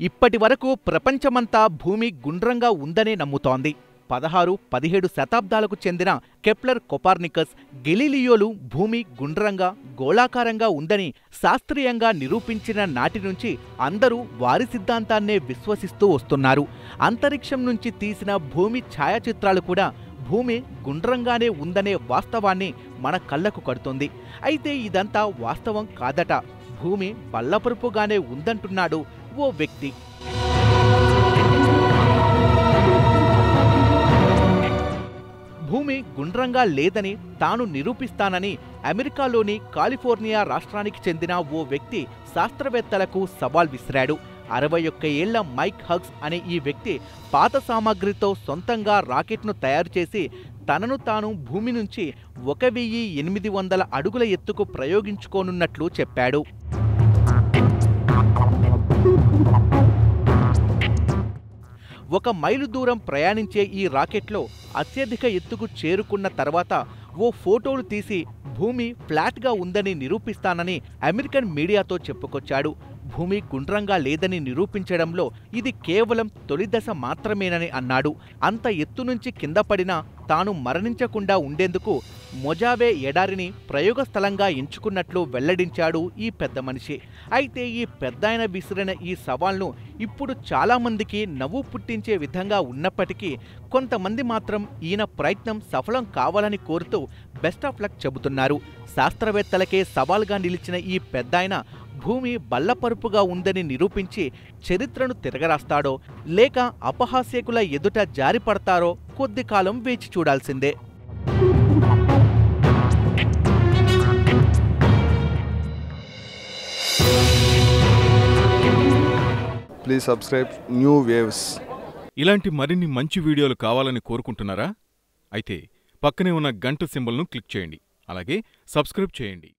ఇప్పటి వరకు ప్రపంచమంతా భూమి గుండ్రంగా ఉందనే నమ్ముతోంది పదహారు పదిహేడు శతాబ్దాలకు చెందిన కెప్లర్ కొపార్నికస్ గెలీలియోలు భూమి గుండ్రంగా గోళాకారంగా ఉందని శాస్త్రీయంగా నిరూపించిన నాటి నుంచి అందరూ వారి సిద్ధాంతాన్నే విశ్వసిస్తూ వస్తున్నారు అంతరిక్షం నుంచి తీసిన భూమి ఛాయాచిత్రాలు కూడా భూమి గుండ్రంగానే ఉందనే వాస్తవాన్ని మన కళ్ళకు కడుతుంది అయితే ఇదంతా వాస్తవం కాదట భూమి బల్లపరుపుగానే ఉందంటున్నాడు ఓ వ్యక్తి భూమి గుండ్రంగా లేదని తాను నిరూపిస్తానని అమెరికాలోని కాలిఫోర్నియా రాష్ట్రానికి చెందిన ఓ వ్యక్తి శాస్త్రవేత్తలకు సవాల్ విసిరాడు అరవై ఒక్క ఏళ్ల మైక్ హగ్స్ అనే ఈ వ్యక్తి పాత సామాగ్రితో సొంతంగా రాకెట్ను తయారు చేసి తనను తాను భూమి నుంచి ఒక వెయ్యి ఎనిమిది వందల అడుగుల ఎత్తుకు ప్రయోగించుకోనున్నట్లు చెప్పాడు ఒక మైలు దూరం ప్రయాణించే ఈ రాకెట్లో అత్యధిక ఎత్తుకు చేరుకున్న తర్వాత ఓ ఫోటోలు తీసి భూమి ఫ్లాట్గా ఉందని నిరూపిస్తానని అమెరికన్ మీడియాతో చెప్పుకొచ్చాడు భూమి గుండ్రంగా లేదని నిరూపించడంలో ఇది కేవలం తొలి దశ మాత్రమేనని అన్నాడు అంత ఎత్తు నుంచి కింద పడినా తాను మరణించకుండా ఉండేందుకు మొజావే ఎడారిని ప్రయోగ స్థలంగా ఎంచుకున్నట్లు వెల్లడించాడు ఈ పెద్ద మనిషి అయితే ఈ పెద్దాయన విసిరిన ఈ సవాల్ను ఇప్పుడు చాలామందికి నవ్వు పుట్టించే విధంగా ఉన్నప్పటికీ కొంతమంది మాత్రం ఈయన ప్రయత్నం సఫలం కావాలని కోరుతూ బెస్ట్ ఆఫ్ లక్ చెబుతున్నారు శాస్త్రవేత్తలకే సవాల్గా నిలిచిన ఈ పెద్దాయన భూమి బల్లపరుపుగా ఉందని నిరూపించి చరిత్రను తిరగరాస్తాడో లేక అపహాస్యకుల ఎదుట జారిపడతారో కొద్ది కాలం వేచి చూడాల్సిందే ప్లీజ్ సబ్స్క్రైబ్ న్యూ వేవ్స్ ఇలాంటి మరిన్ని మంచి వీడియోలు కావాలని కోరుకుంటున్నారా అయితే పక్కనే ఉన్న గంట సింబల్ను క్లిక్ చేయండి అలాగే సబ్స్క్రైబ్ చేయండి